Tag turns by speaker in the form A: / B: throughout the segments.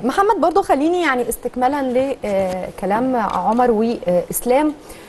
A: محمد برضو خليني يعني استكمالا لكلام عمر واسلام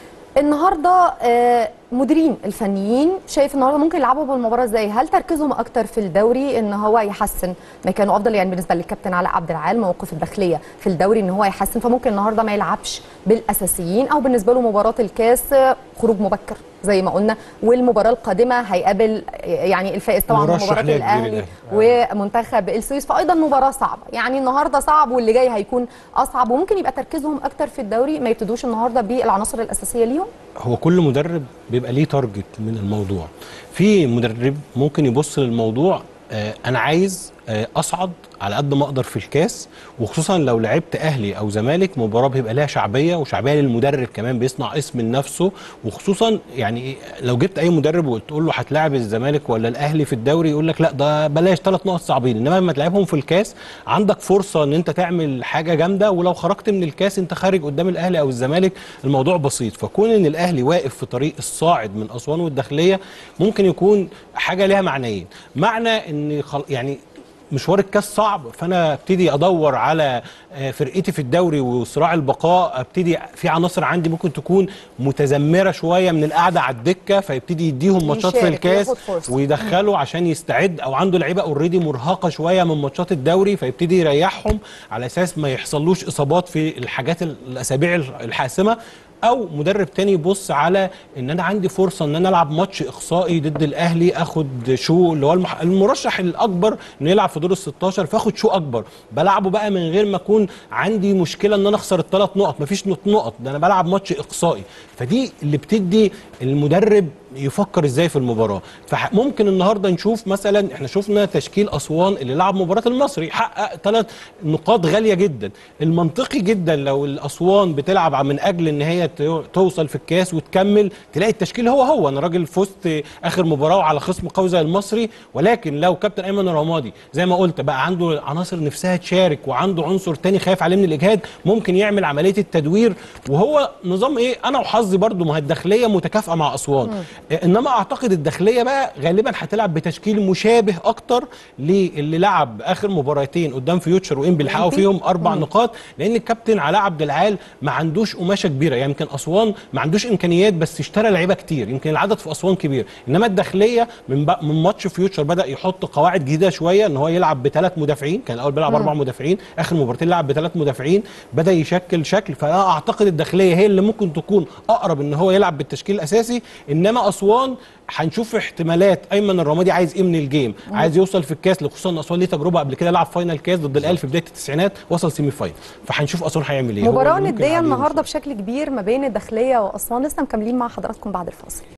A: النهارده آه، مديرين الفنيين شايف النهارده ممكن يلعبوا بالمباراه ازاي؟ هل تركيزهم اكتر في الدوري ان هو يحسن ما كانوا افضل يعني بالنسبه للكابتن علاء عبد العال موقف الداخليه في الدوري ان هو يحسن فممكن النهارده ما يلعبش بالاساسيين او بالنسبه له مباراه الكاس آه، خروج مبكر زي ما قلنا والمباراه القادمه هيقابل يعني الفائز طبعا من
B: مرشح
A: مباراه
B: ليها كبير
A: الاهلي
B: الأهلي.
A: ومنتخب السويس فايضا مباراه صعبه يعني النهارده صعب واللي جاي هيكون اصعب وممكن يبقى تركيزهم اكتر في الدوري ما يبتدوش النهارده بالعناصر الاساسيه ليهم
B: هو كل مدرب بيبقى ليه تارجت من الموضوع في مدرب ممكن يبص للموضوع آه انا عايز آه اصعد على قد ما اقدر في الكاس وخصوصا لو لعبت اهلي او زمالك مباراه بيبقى لها شعبيه وشعبيه للمدرب كمان بيصنع اسم لنفسه وخصوصا يعني إيه، لو جبت اي مدرب وتقول له هتلاعب الزمالك ولا الاهلي في الدوري يقول لك لا ده بلاش ثلاث نقط صعبين انما لما تلعبهم في الكاس عندك فرصه ان انت تعمل حاجه جامده ولو خرجت من الكاس انت خارج قدام الاهلي او الزمالك الموضوع بسيط فكون ان الاهلي واقف في طريق الصاعد من اسوان والداخليه ممكن يكون حاجه ليها معنيين معنى ان خل... يعني مشوار الكاس صعب فانا ابتدي ادور على آه، فرقتي في الدوري وصراع البقاء ابتدي في عناصر عندي ممكن تكون متذمره شويه من القعده على الدكه فيبتدي يديهم ماتشات في
A: يشارك،
B: الكاس
A: ياخد فرصة.
B: ويدخله عشان يستعد او عنده لعيبه اوريدي مرهقه شويه من ماتشات الدوري فيبتدي يريحهم على اساس ما يحصلوش اصابات في الحاجات ال- الاسابيع الحاسمه او مدرب تاني يبص على ان انا عندي فرصه ان انا العب ماتش اقصائي ضد الاهلي اخد شو اللي هو المح... المرشح الاكبر انه يلعب في دور ال 16 فاخد شو اكبر بلعبه بقى من غير ما اكون عندي مشكله ان انا اخسر الثلاث نقط مفيش نقط نقط ده انا بلعب ماتش اقصائي فدي اللي بتدي المدرب يفكر ازاي في المباراه فممكن النهارده نشوف مثلا احنا شفنا تشكيل اسوان اللي لعب مباراه المصري حقق ثلاث نقاط غاليه جدا المنطقي جدا لو الاسوان بتلعب من اجل ان هي تو- توصل في الكاس وتكمل تلاقي التشكيل هو هو انا راجل فزت اخر مباراه على خصم قوي زي المصري ولكن لو كابتن ايمن الرمادي زي ما قلت بقى عنده عناصر نفسها تشارك وعنده عنصر تاني خايف عليه من الاجهاد ممكن يعمل عمليه التدوير وهو نظام ايه انا وحظي برضو ما هي الداخليه متكافئه مع اسوان إيه، انما اعتقد الداخليه بقى غالبا هتلعب بتشكيل مشابه اكتر للي لعب اخر مباراتين قدام فيوتشر وانبي اللي حققوا فيهم اربع نقاط لان الكابتن علاء عبد العال ما عندوش قماشه كبيره يعني يمكن اسوان ما عندوش امكانيات بس اشترى لعيبه كتير يمكن العدد في اسوان كبير انما الداخليه من بق- من ماتش فيوتشر بدا يحط قواعد جديده شويه ان هو يلعب بثلاث مدافعين كان الاول بيلعب اربع مدافعين اخر مباراتين لعب بثلاث مدافعين بدا يشكل شكل فانا اعتقد الداخليه هي اللي ممكن تكون اقرب ان هو يلعب بالتشكيل الاساسي انما اسوان هنشوف احتمالات ايمن الرمادي عايز ايه من الجيم عايز يوصل في الكاس خصوصا ان اسوان ليه تجربه قبل كده لعب فاينل كاس ضد الاهلي في بدايه التسعينات وصل سيمي فاينل فهنشوف اسوان هيعمل ايه هو
A: مباراه
B: اللي ممكن
A: نديه
B: يلعب يوم
A: النهارده
B: الخميس.
A: بشكل كبير ما بين الداخليه واسوان لسه مكملين مع حضراتكم بعد الفاصل